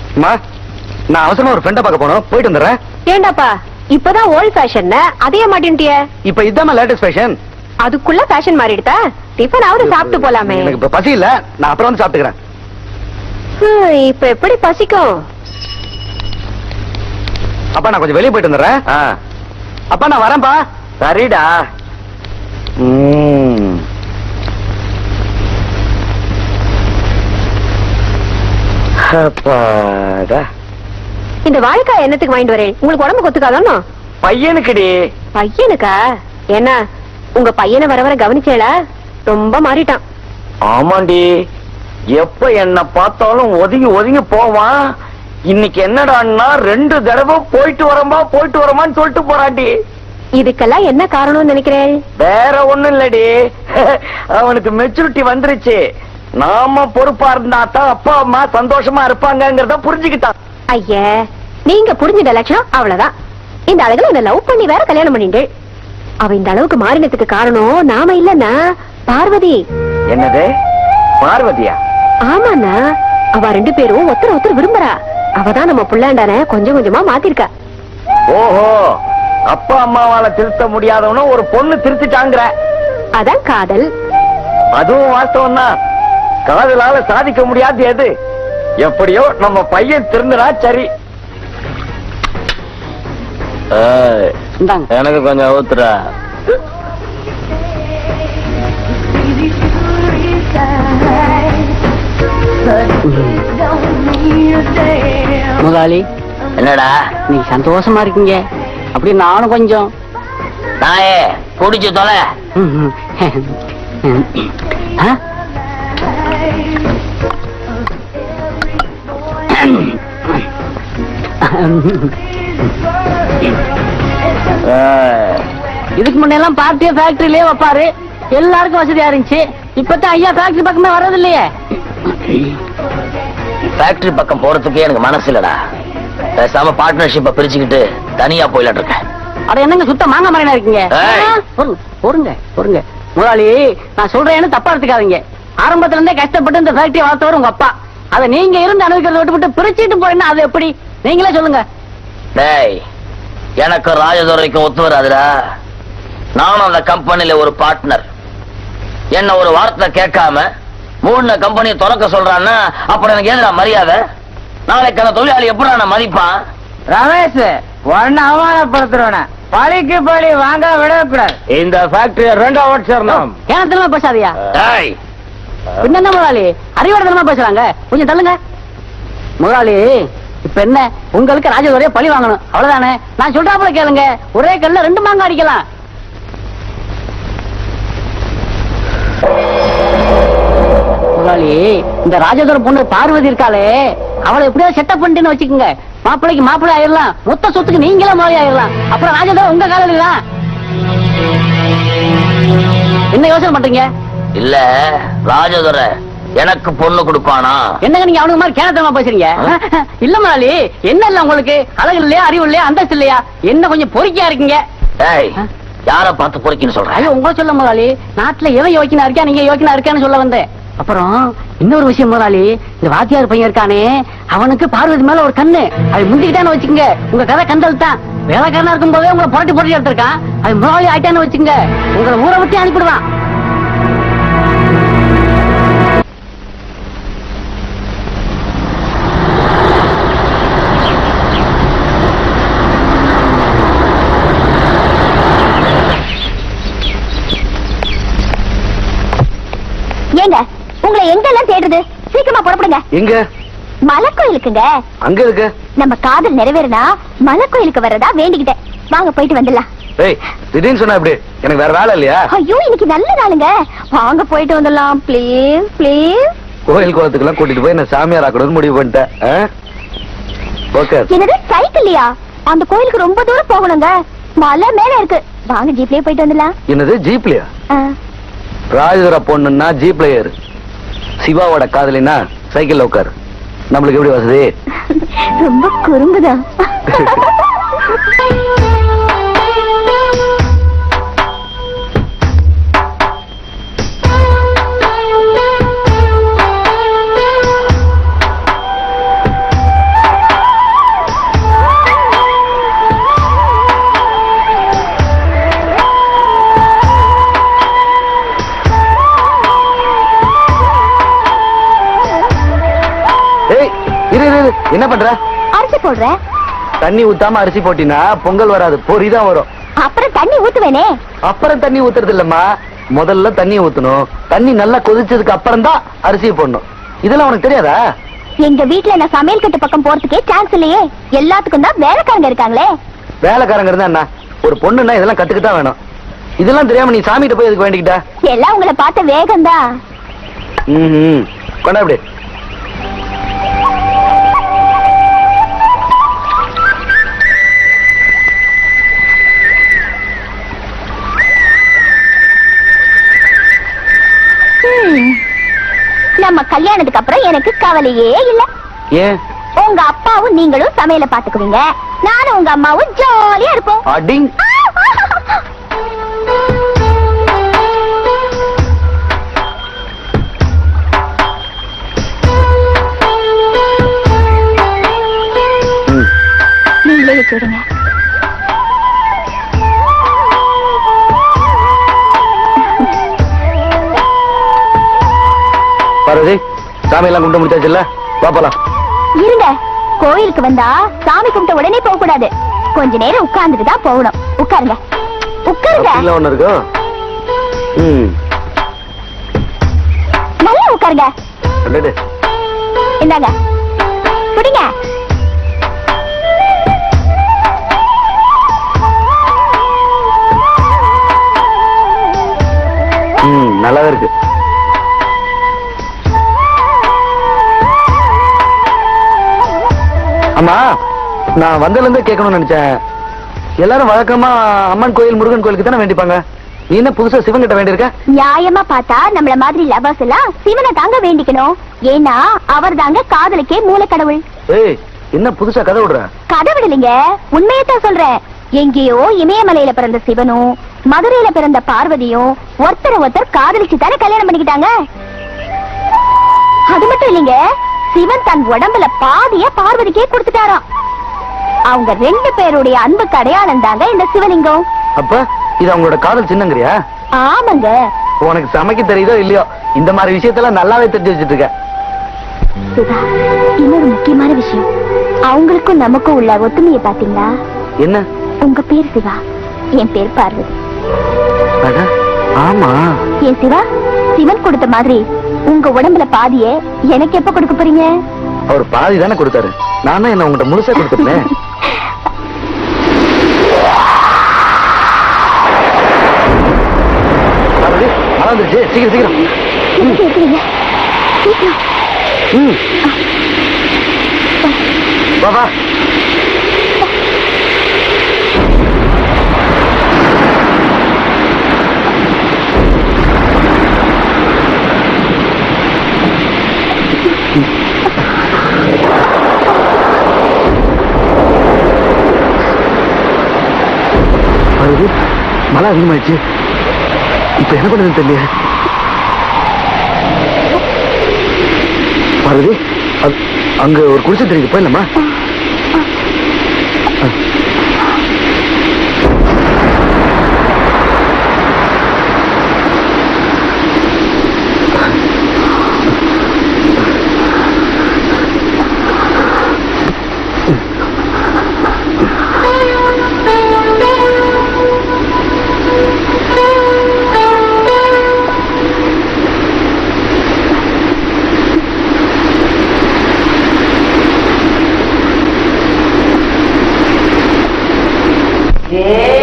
அம்மா நான் அவசரமா ஒரு ஃப்ரெண்ட பார்க்க போனோம் போயிட்டு வந்துடுறேன் ஏண்டாப்பா இப்பதான் ஓல்ட் ஃபேஷன் அதைய மாட்டேன்ட்டிய இப்ப இதாம்மா லேட்டஸ்ட் ஃபேஷன் அதுக்குள்ள ஃபேஷன் மாறிடுதா டிஃபன் ஆவது சாப்பிட்டு போலாமே எனக்கு இப்ப பசி இல்ல நான் அப்புறம் வந்து சாப்பிட்டுக்கிறேன் ஹம், இப்ப எப்படி பசிக்கும் அப்பா நான் கொஞ்சம் வெளியே போயிட்டு வந்துடுறேன் அப்பா நான் வரேன்ப்பா சரிடா ம். அப்பாடா இந்த வாழைக்காய் என்னத்துக்கு வாங்கிட்டு வரேன் உங்களுக்கு உடம்பு கொத்துக்காதானோ பையனுக்குடி பையனுக்கா என்ன உங்க பையனை வர வர கவனிச்சேளா ரொம்ப மாறிட்டான் ஆமாண்டி எப்ப என்ன பார்த்தாலும் ஒதுங்கி ஒதுங்கி போவான் இன்னைக்கு என்னடான்னா ரெண்டு தடவை போயிட்டு வரமா போயிட்டு வரமான்னு சொல்லிட்டு போறாண்டி இதுக்கெல்லாம் என்ன காரணம்னு நினைக்கிறேன் வேற ஒண்ணும் இல்லடி அவனுக்கு மெச்சூரிட்டி வந்துருச்சு நாம பொறுப்பா இருந்தா தான் அப்பா அம்மா சந்தோஷமா இருப்பாங்கங்கறத புரிஞ்சுக்கிட்டான் ஐய நீங்க புரிஞ்சுட்ட லட்சணம் அவ்வளவுதான் இந்த அழகுல என்ன லவ் பண்ணி வேற கல்யாணம் பண்ணிட்டு அவ இந்த அளவுக்கு மாறினதுக்கு காரணம் நாம இல்லன்னா பார்வதி என்னது பார்வதியா ஆமாண்ணா அவ ரெண்டு பேரும் ஒருத்தர் ஒருத்தர் விரும்புறா அவதான் நம்ம புள்ளாண்டான கொஞ்சம் கொஞ்சமா மாத்திருக்கா ஓஹோ அப்பா அம்மாவால திருத்த முடியாதவன ஒரு பொண்ணு திருத்திட்டாங்கிற அதான் காதல் அதுவும் வாஸ்தவம் தான் காதலால சாதிக்க முடியாது எது எப்படியோ நம்ம பையன் திருந்தினா சரி எனக்கு கொஞ்சம் ஊத்துறா முதலாளி என்னடா நீங்க சந்தோஷமா இருக்கீங்க அப்படி நானும் கொஞ்சம் நாயே குடிச்சு தொலை ம், ம். ஆ? இதுக்கு முன்னெல்லாம் பார்ட்டியா ஃபேக்டரியிலே வைப்பாரு எல்லாருக்கும் வசதியா இருந்துச்சு இப்பதான் ஐயா ஃபேக்டரி பக்கமே வர்றது இல்லையே ஃபேக்டரி பக்கம் போறதுக்கே எனக்கு மனசு இல்லடா பேசாம பார்ட்னர்ஷிப்ப பிரிச்சுக்கிட்டு தனியா போயிட்டு இருக்கேன் அட என்னங்க சுத்த மாங்க மரனா இருக்கீங்க ஏய். ஆ, பொறுங்க பொறுங்க பொறுங்க முதலாளி நான் சொல்றேன்னு தப்பா எடுத்துக்காதீங்க ஆரம்பத்துல இருந்தே கஷ்டப்பட்டு இந்த ஃபேக்டரி வளர்த்தவர் உங்க அப்பா அத நீங்க இருந்து அனுபவிக்கிறத விட்டு விட்டு பிரிச்சுட்டு போயினா அது எப்படி நீங்களே சொல்லுங்க டேய் எனக்கு ராஜதுரைக்கும் ஒத்து வராதுடா நானும் அந்த கம்பெனில ஒரு பார்ட்னர் என்ன ஒரு வார்த்தை கேட்காம மூணு கம்பெனியை திறக்க சொல்றான்னா அப்புறம் எனக்கு ஏதுடா மரியாதை நாளைக்கு அந்த தொழிலாளி எப்படி நான் மதிப்பான் ரமேஷ் ஒன்னு அவமானப்படுத்துறவன பழிக்கு பழி வாங்க விடக்கூடாது இந்த ஃபேக்டரி ரெண்டாவது சேரணும் ஏனத்தனமா பேசாதியா டேய் பின்ன என்ன முதலாளி அறிவாளத்தனமா பேசுறாங்க கொஞ்சம் தள்ளுங்க முதலாளி இப்ப என்ன உங்களுக்கு ராஜதுரைய பழி வாங்கணும் அவ்வளவுதானே நான் சொல்றாப்புல கேளுங்க ஒரே கல்ல ரெண்டு மாங்க அடிக்கலாம் முதலாளி இந்த ராஜதுரை பொண்ணு பார்வதி இருக்காளே அவளை எப்படியாவது செட்டப் பண்ணிட்டுன்னு வச்சுக்கோங்க மாப்பிள்ளைக்கு மாப்பிள்ளை ஆயிடலாம் மொத்த சொத்துக்கு நீங்களே முதலாளி ஆயிடலாம் அப்புறம் ராஜதுரை உங்க காலையில தான் என்ன யோசனை பண்றீங்க இல்ல ராஜதுரை எனக்கு பொண்ணு கொடுப்பானா என்னங்க நீங்க அவனுக்கு மாதிரி கேனத்தனமா பேசுறீங்க இல்ல முதலாளி என்ன இல்ல உங்களுக்கு அழகு இல்லையா அறிவு இல்லையா அந்தஸ்து இல்லையா என்ன கொஞ்சம் பொறுக்கியா இருக்கீங்க டேய் யார பார்த்து பொறுக்கின்னு சொல்றேன் ஐயோ உங்களை சொல்ல முதலாளி நாட்டுல எவன் யோக்கினா இருக்கா நீங்க யோக்கினா இருக்கான்னு சொல்ல வந்தேன் அப்புறம் இன்னொரு விஷயம் முதலாளி இந்த வாத்தியார் பையன் இருக்கானே அவனுக்கு பார்வதி மேல ஒரு கண்ணு அது முந்திக்கிட்டான்னு வச்சுங்க உங்க கதை கண்டல் தான் வேலைக்காரனா இருக்கும் போதே உங்களை புரட்டி புரட்டி எடுத்திருக்கான் அது முதலாளி ஆயிட்டான்னு வச்சுங்க உங்களை ஊரை விட்டு அனுப்பிடுவான் ஏங்க உங்களை எங்கெல்லாம் தேடுது சீக்கிரமா புறப்படுங்க எங்க மலை கோயிலுக்குங்க அங்க இருக்கு நம்ம காதல் நிறைவேறினா மலை கோயிலுக்கு வர்றதா வேண்டிக்கிட்டேன் வாங்க போயிட்டு வந்துடலாம் ஏய் திடீர்னு சொன்னா எப்படி எனக்கு வேற வேலை இல்லையா ஐயோ இன்னைக்கு நல்ல நாளுங்க வாங்க போயிட்டு வந்துடலாம் ப்ளீஸ் ப்ளீஸ் கோயில் குளத்துக்கெல்லாம் கூட்டிட்டு போய் நான் சாமியார் ஆக்கணும்னு முடிவு பண்ணிட்டேன் ஓகே என்னது சைக்கிள்லையா அந்த கோயிலுக்கு ரொம்ப தூரம் போகணுங்க மலை மேல இருக்கு வாங்க ஜீப்லயே போயிட்டு வந்துடலாம் என்னது ஜீப்லயா ஆ. ராஜதுர பொண்ணுன்னா ஜீப்ல ஏறு சிவாவோட காதலினா சைக்கிள்ல உட்காரு நம்மளுக்கு எப்படி வசதி ரொம்ப குறும்புதான் இரு இரு, இரு என்ன பண்ற அரிசி போடுறேன் தண்ணி ஊத்தாம அரிசி போட்டினா பொங்கல் வராது பொரி தான் வரும் அப்புறம் தண்ணி ஊத்துவேனே அப்புறம் தண்ணி ஊத்துறது இல்லம்மா முதல்ல தண்ணி ஊத்தணும் தண்ணி நல்லா கொதிச்சதுக்கு அப்புறம் தான் அரிசியை போடணும் இதெல்லாம் உனக்கு தெரியாதா எங்க வீட்ல நான் சமையல் கட்டு பக்கம் போறதுக்கே சான்ஸ் இல்லையே எல்லாத்துக்கும் தான் வேலைக்காரங்க இருக்காங்களே வேலைக்காரங்க இருந்தா என்ன ஒரு பொண்ணுன்னா இதெல்லாம் கத்துக்கிட்டா வேணும் இதெல்லாம் தெரியாம நீ சாமிகிட்ட போய் எதுக்கு வேண்டிக்கிட்ட எல்லாம் உங்களை பார்த்த வேகம் தான் ம் கொண்டா அப்படி நம்ம கல்யாணத்துக்கு அப்புறம் எனக்கு கவலையே இல்ல ஏன் உங்க அப்பாவும் நீங்களும் சமையல பாத்துக்குவீங்க நானும் உங்க அம்மாவும் ஜாலியா இருப்போம் அடிங் ம் நீங்களே வச்சு விடுங்க பார்வதி சாமியெல்லாம் கும்பிட்டு முடிச்சாச்சுல்ல வா போலாம் இருங்க கோயிலுக்கு வந்தா சாமி கும்பிட்ட உடனே போக கூடாது கொஞ்ச நேரம் உட்கார்ந்துட்டு தான் போகணும் உட்காருங்க உட்காருங்க அப்படிலாம் ஒண்ணு இருக்கும் ம் நல்லா உட்காருங்க அடடே. இந்தாங்க குடிங்க ம் நல்லாவே இருக்கு அம்மா நான் வந்ததுல இருந்தே கேட்கணும்னு நினைச்சேன் எல்லாரும் வழக்கமா அம்மன் கோயில் முருகன் கோயிலுக்கு தானே வேண்டிப்பாங்க நீ என்ன புதுசா சிவன் கிட்ட வேண்டியிருக்க நியாயமா பார்த்தா நம்மள மாதிரி லவர்ஸ் எல்லாம் சிவனை தாங்க வேண்டிக்கணும் ஏன்னா அவர் தாங்க காதலுக்கே மூலக்கடவுள் ஏய் என்ன புதுசா கதை விடுற கதை விடலைங்க உண்மையத்தான் சொல்றேன் எங்கேயோ இமயமலையில பிறந்த சிவனும் மதுரையில பிறந்த பார்வதியும் ஒருத்தர் ஒருத்தர் காதலிச்சு தானே கல்யாணம் பண்ணிக்கிட்டாங்க அது மட்டும் இல்லைங்க சிவன் தன் உடம்புல பாதிய பார்வதிக்கே கொடுத்துட்டாராம் அவங்க ரெண்டு பேருடைய அன்புக்கு அடையாளம் தாங்க இந்த சிவலிங்கம் அப்ப இது அவங்களோட காதல் சின்னங்கிறியா ஆமாங்க உனக்கு சமைக்க தெரியுதோ இல்லையோ இந்த மாதிரி விஷயத்தெல்லாம் நல்லாவே தெரிஞ்சு வச்சுட்டு இருக்க சுதா இன்னொரு முக்கியமான விஷயம் அவங்களுக்கும் நமக்கும் உள்ள ஒத்துமையை பாத்தீங்களா என்ன உங்க பேர் சிவா என் பேர் பார்வதி அட, ஆமா ஏன் சிவா சிவன் கொடுத்த மாதிரி உங்க உடம்புல பாதிய எனக்கு எப்ப கொடுக்க போறீங்க அவர் பாதி தானே கொடுத்தாரு நான் தான் என்ன உங்ககிட்ட முழுசா கொடுத்துட்டேன் பார்வதி, மழை வந்துருச்சு சீக்கிரம் சீக்கிரம் எனக்கு எப்படிங்க சீக்கிரம் ம் வா வா பார்வதி, மழை அதிகமாயிடுச்சு இப்ப என்ன பண்ணுதுன்னு தெரியல பார்வதி அ- அங்க ஒரு குடிசை தெரியுது போயிடலாமா ஏ